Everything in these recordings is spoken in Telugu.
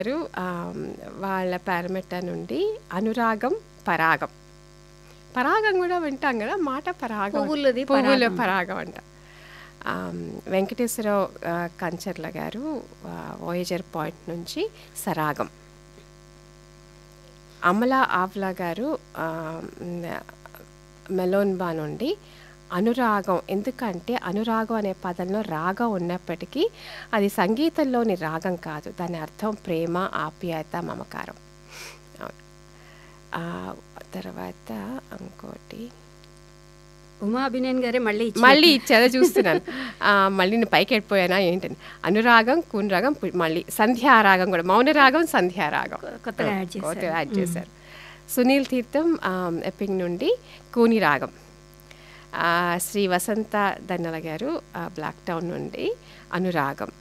గారు ఆమ్, వాళ్ళ పారమెట్ట నుండి అనురాగం పరాగం పరాగం కూడా వింటాం కదా మాట పరాగం పువ్వులది పువ్వుల పరాగం. పరాగం అంట ఆమ్, వెంకటేశ్వరరావు ఆ, కంచర్ల గారు వోయేజర్ పాయింట్ నుంచి సరాగం అమల ఆవ్లా గారు ఆ, మ్, మెలోన్బా నుండి అనురాగం ఎందుకంటే అనురాగం అనే పదంలో రాగం ఉన్నప్పటికీ అది సంగీతంలోని రాగం కాదు దాని అర్థం ప్రేమ ఆప్యాయత మమకారం అవును. ఆ, తర్వాత ఇంకోటి ఉమా అభినయన్ గారే మళ్ళీ ఇచ్చి- మళ్ళీ ఇచ్చేదో చూస్తున్నాను ఆ, మళ్ళీ నేను పైకి వెళ్ళిపోయానా ఏంటని అనురాగం కూనరాగం పు- మళ్ళీ సంధ్యారాగం కూడా మౌనరాగం సంధ్యారాగం కొత్తగా యాడ్ చేశారు. కొత్తగా యాడ్ చేశారు సునీల్ తీర్థం ఆ, ఎప్పింగ్ నుండి కూని రాగం ఆ, శ్రీ వసంత దన్నల గారు ఆ, బ్లాక్ టౌన్ నుండి అనురాగం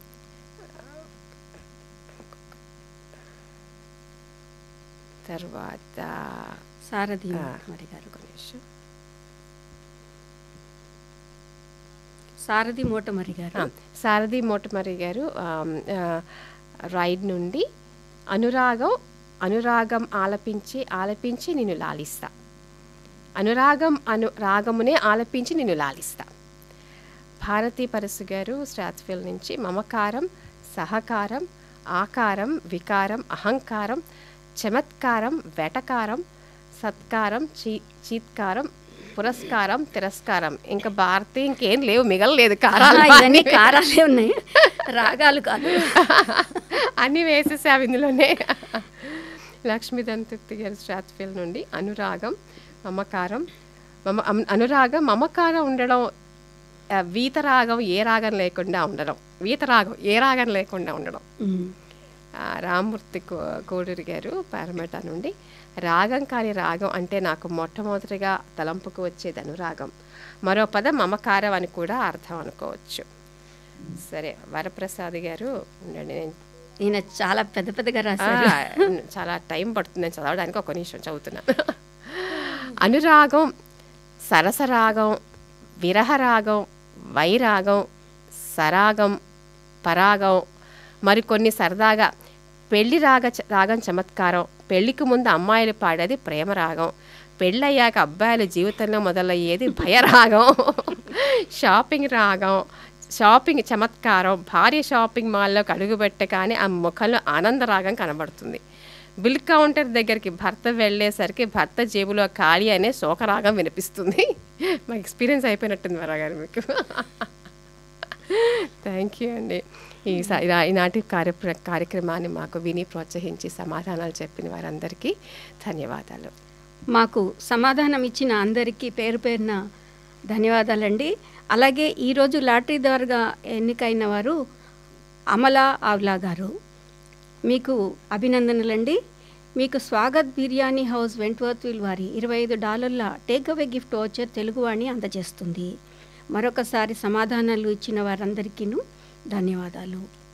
తర్వాత సారథి ఆ. మరి గారు ఒక నిమిషం. సారథి మోటమరి గారు ఆ, సారథి మోటమరి గారు ఆమ్, ఆ, రైడ్ నుండి అనురాగం అనురాగం ఆలపించి ఆలపించి నిన్ను లాలిస్తా అనురాగం అను రాగమునే ఆలపించి నిన్ను లాలిస్తా భారతీ పరసు గారు స్ట్రాత్ఫిల్ నుంచి మమకారం సహకారం ఆకారం వికారం అహంకారం చమత్కారం వెటకారం సత్కారం చీ చీత్కారం పురస్కారం తిరస్కారం ఇంకా భారతి ఇంకేం లేవు మిగలలేదు కారాలు ఆ, ఇవన్నీ కారాలే ఉన్నాయి రాగాలు కాదు అన్నీ వేసేసావు ఇందులోనే లక్ష్మీ దంతృప్తి గారి స్ట్రాత్ఫిల్ నుండి అనురాగం మమకారం మమ అమ్- అనురాగం మమకారం ఉండడం ఆ, వీతరాగం ఏ రాగం లేకుండా ఉండడం వీతరాగం ఏ రాగం లేకుండా ఉండడం ఉమ్. ఆ, రామ్మూర్తి కో కోడూరి గారు పారమేట నుండి రాగం కాని రాగం అంటే నాకు మొట్టమొదటిగా తలంపుకు వచ్చేది అనురాగం మరో పదం మమకారం అని కూడా అర్థం అనుకోవచ్చు సరే వరప్రసాద్ గారు ఉండండి నేను ఈయన చాలా పెద్ద పెద్దగా ఆ, రాశారు చాలా టైం పడుతుంది నేను చదవడానికి ఒక నిమిషం చదువుతున్నాను అనురాగం సరసరాగం విరహరాగం వైరాగం సరాగం పరాగం మరికొన్ని సరదాగా పెళ్లి రాగ రాగం చమత్కారం పెళ్లికి ముందు అమ్మాయిలు పాడేది ప్రేమ రాగం పెళ్ళయ్యాక అబ్బాయిల జీవితంలో మొదలయ్యేది భయరాగం షాపింగ్ రాగం షాపింగ్ చమత్కారం భార్య షాపింగ్ మాల్లోకి అడుగుపెట్టగానే ఆ ముఖంలో ఆనందరాగం కనబడుతుంది బిల్ కౌంటర్ దగ్గరికి భర్త వెళ్ళేసరికి భర్త జేబులో ఖాళీ అనే శోకరాగం వినిపిస్తుంది మా ఎక్స్పీరియన్స్ అయిపోయినట్టుంది వరా గారు మీకు థ్యాంక్ యూ అండి ఈ స- ఇలా- ఈనాటి కార్య కార్యక్రమాన్ని మాకు విని ప్రోత్సహించి సమాధానాలు చెప్పిన వారందరికీ ధన్యవాదాలు మాకు సమాధానం ఇచ్చిన అందరికీ పేరు పేరున ధన్యవాదాలండి అలాగే ఈరోజు లాటరీ ద్వారా ఎన్నికైన వారు అమలా ఆవ్లా గారు మీకు అభినందనలండి మీకు స్వాగత్ బిర్యానీ హౌస్ వెంట్వర్త్విల్ వారి ఇరవై ఐదు డాలర్ల take away gift voucher Teluguvani అందజేస్తుంది మరొకసారి సమాధానాలు ఇచ్చిన వారందరికీ ధన్యవాదాలు